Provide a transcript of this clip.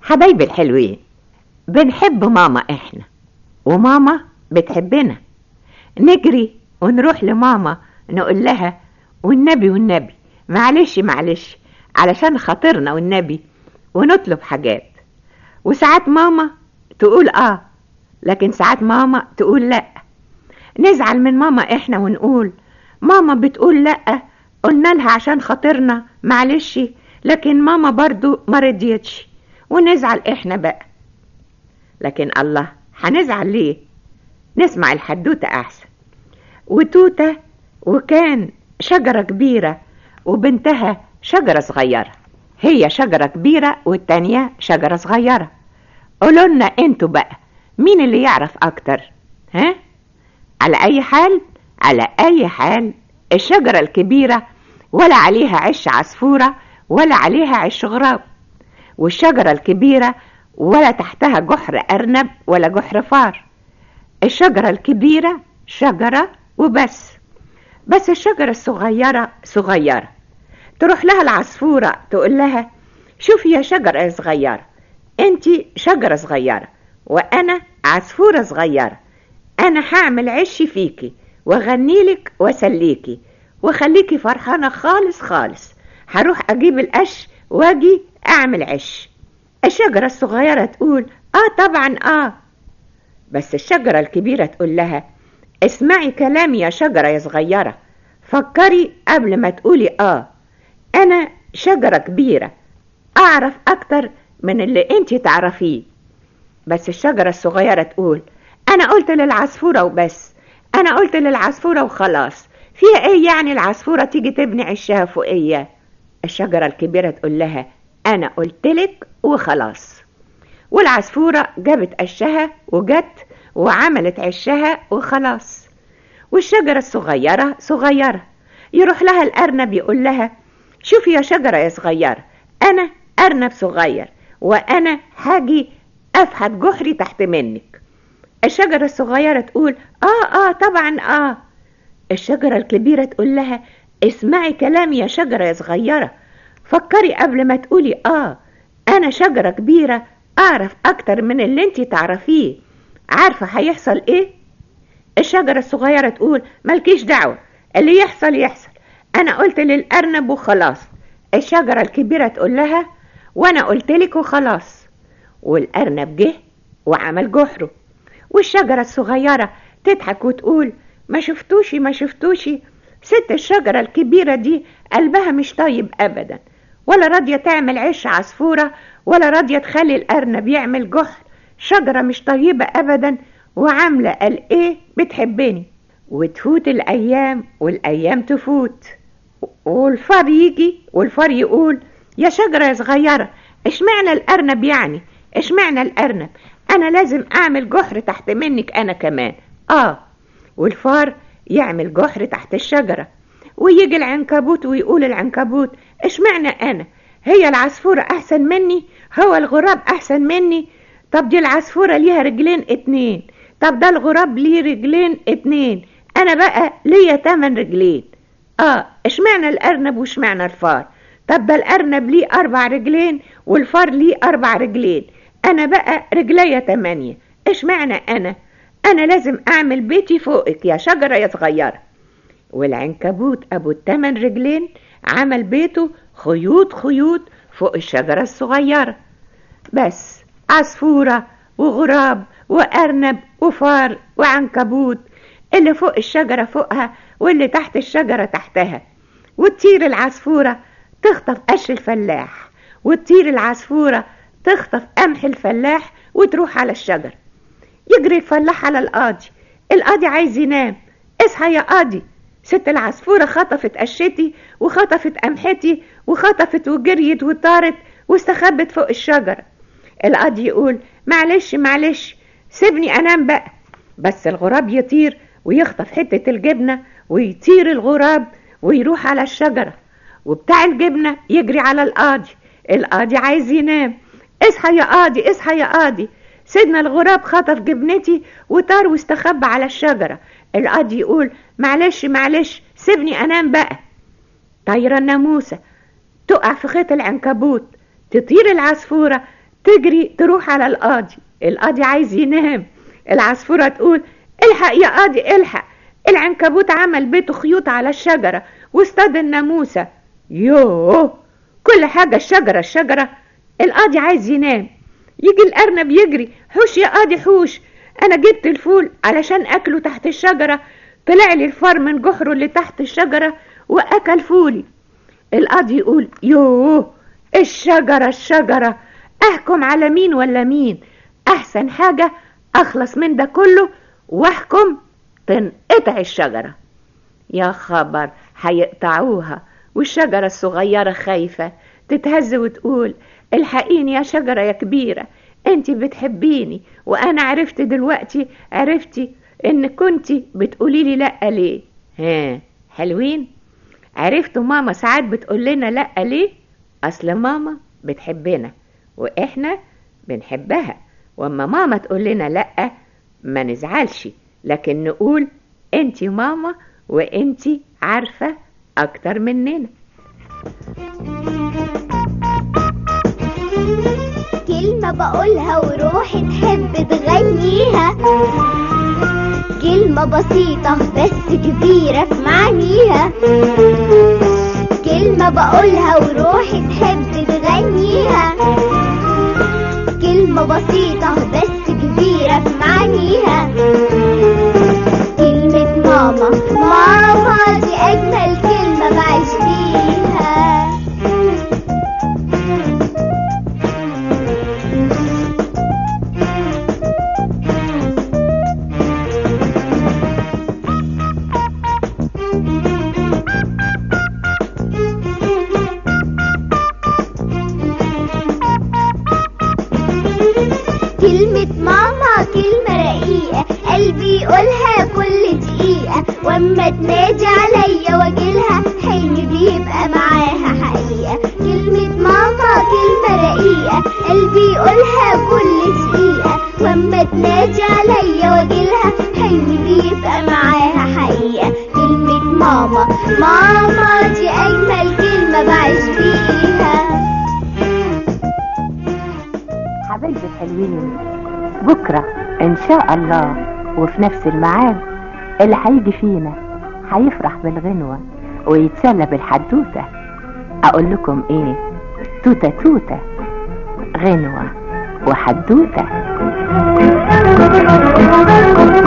حبايبي الحلوين بنحب ماما احنا وماما بتحبنا نجري ونروح لماما نقول لها والنبي والنبي معلش معلش علشان خاطرنا والنبي ونطلب حاجات وساعات ماما تقول اه لكن ساعات ماما تقول لا نزعل من ماما احنا ونقول ماما بتقول لا قلنا لها عشان خاطرنا معلش لكن ماما برضو ما رضيتش ونزعل احنا بقى لكن الله هنزعل ليه نسمع الحدوتة احسن وتوتة وكان شجرة كبيرة وبنتها شجرة صغيرة هي شجرة كبيرة والتانية شجرة صغيرة قولوا لنا انتوا بقى مين اللي يعرف اكتر ها على اي حال على اي حال الشجرة الكبيرة ولا عليها عش عصفورة ولا عليها عش غراب والشجرة الكبيرة ولا تحتها جحر أرنب ولا جحر فار الشجرة الكبيرة شجرة وبس بس الشجرة الصغيرة صغيرة تروح لها العصفورة تقول لها شوفي يا شجرة صغيرة انت شجرة صغيرة وانا عصفورة صغيرة انا هعمل عش فيكي واغنيلك واسليكي وخليكي فرحانة خالص خالص هروح اجيب القش واجي اعمل عش الشجرة الصغيرة تقول اه طبعا اه بس الشجرة الكبيرة تقول لها اسمعي كلامي يا شجرة يا صغيرة فكري قبل ما تقولي اه انا شجرة كبيرة اعرف اكتر من اللي انت تعرفيه بس الشجرة الصغيرة تقول انا قلت للعصفورة وبس انا قلت للعصفورة وخلاص فيها ايه يعني العصفورة تيجي تبني عشها فوقية الشجرة الكبيرة تقول لها انا قلتلك وخلاص والعصفورة جابت قشها وجت وعملت عشها وخلاص والشجرة الصغيرة صغيرة يروح لها الأرنب يقول لها شوفي يا شجرة يا صغيرة أنا أرنب صغير وأنا هاجي أفحت جحري تحت منك الشجرة الصغيرة تقول آه آه طبعا آه الشجرة الكبيرة تقول لها اسمعي كلامي يا شجرة يا صغيرة فكري قبل ما تقولي آه أنا شجرة كبيرة أعرف أكتر من اللي انتي تعرفيه عارفة هيحصل إيه؟ الشجرة الصغيرة تقول ملكيش دعوة اللي يحصل يحصل أنا قلت للأرنب وخلاص الشجرة الكبيرة تقول لها وأنا قلت لك وخلاص والأرنب جه وعمل جحره والشجرة الصغيرة تضحك وتقول ما شفتوشي ما شفتوشي ست الشجرة الكبيرة دي قلبها مش طيب أبدا ولا راضية تعمل عش عصفورة ولا راضية تخلي الأرنب يعمل جحر شجرة مش طيبة أبدا وعاملة قال إيه بتحبني وتفوت الأيام والأيام تفوت والفار يجي والفار يقول يا شجرة يا صغيرة اشمعنى الأرنب يعني اشمعنى الأرنب أنا لازم أعمل جحر تحت منك أنا كمان آه والفار يعمل جحر تحت الشجرة ويجي العنكبوت ويقول العنكبوت اشمعنى أنا هي العصفورة أحسن مني هو الغراب أحسن مني طب دي العصفورة ليها رجلين اتنين طب ده الغراب ليه رجلين اتنين أنا بقى ليا تمن رجلين آه اشمعنى الأرنب واشمعنى الفار طب ده الأرنب ليه أربع رجلين والفار ليه أربع رجلين أنا بقى رجليا تمانية اشمعنى أنا أنا لازم أعمل بيتي فوقك يا شجرة يا صغيرة والعنكبوت أبو التمن رجلين عمل بيته خيوط خيوط فوق الشجرة الصغيرة بس عصفورة وغراب وأرنب وفار وعنكبوت اللي فوق الشجرة فوقها واللي تحت الشجرة تحتها وتطير العصفورة تخطف قش الفلاح وتطير العصفورة تخطف قمح الفلاح وتروح على الشجر يجري الفلاح على القاضي القاضي عايز ينام اصحى يا قاضي ست العصفورة خطفت قشتي وخطفت قمحتي وخطفت وجريت وطارت واستخبت فوق الشجرة القاضي يقول معلش معلش سيبني انام بقى بس الغراب يطير ويخطف حتة الجبنة ويطير الغراب ويروح على الشجرة وبتاع الجبنة يجري على القاضي القاضي عايز ينام اصحى يا قاضي اصحى يا قاضي سيدنا الغراب خطف جبنتي وطار واستخبى على الشجرة القاضي يقول معلش معلش سيبني انام بقى طايرة الناموسة تقع في خيط العنكبوت تطير العصفورة تجري تروح على القاضي القاضي عايز ينام العصفورة تقول الحق يا قاضي الحق العنكبوت عمل بيته خيوط على الشجرة واصطاد الناموسة يوه كل حاجة الشجرة الشجرة القاضي عايز ينام يجي الأرنب يجري حوش يا قاضي حوش أنا جبت الفول علشان أكله تحت الشجرة طلع لي الفار من جحره اللي تحت الشجرة وأكل فولي القاضي يقول يوه الشجرة الشجرة أحكم على مين ولا مين أحسن حاجة أخلص من ده كله وأحكم تنقطع الشجرة يا خبر هيقطعوها والشجرة الصغيرة خايفة تتهز وتقول الحقيني يا شجرة يا كبيرة انت بتحبيني وانا عرفت دلوقتي عرفتي ان كنتي بتقولي لي لا ليه ها حلوين عرفتوا ماما ساعات بتقول لنا لا ليه اصل ماما بتحبنا واحنا بنحبها واما ماما تقول لنا لا ما نزعلش لكن نقول انت ماما وانت عارفة اكتر مننا كلمة بقولها وروحي تحب تغنيها كلمة بسيطة بس كبيرة في معانيها كلمة بقولها وروحي تحب تغنيها كلمة بسيطة بس كبيرة في معانيها كلمة ماما ماما دي أجمل كلمة بعيش بيها كلمة ماما كلمة رقيقة قلبي يقولها كل دقيقة واما تنادي عليا واجيلها حلمي بيبقى معاها حقيقة كلمة ماما كلمة رقيقة قلبي يقولها كل دقيقة واما تنادي عليا واجيلها حلمي بيبقى معاها حقيقة كلمة ماما ماما دي أجمل كلمة بعيش بيها حبايبي الحلوين بكرة إن شاء الله وفي نفس الميعاد اللي هيجي فينا هيفرح بالغنوة ويتسلى بالحدوتة أقول لكم إيه توتة توتة غنوة وحدوتة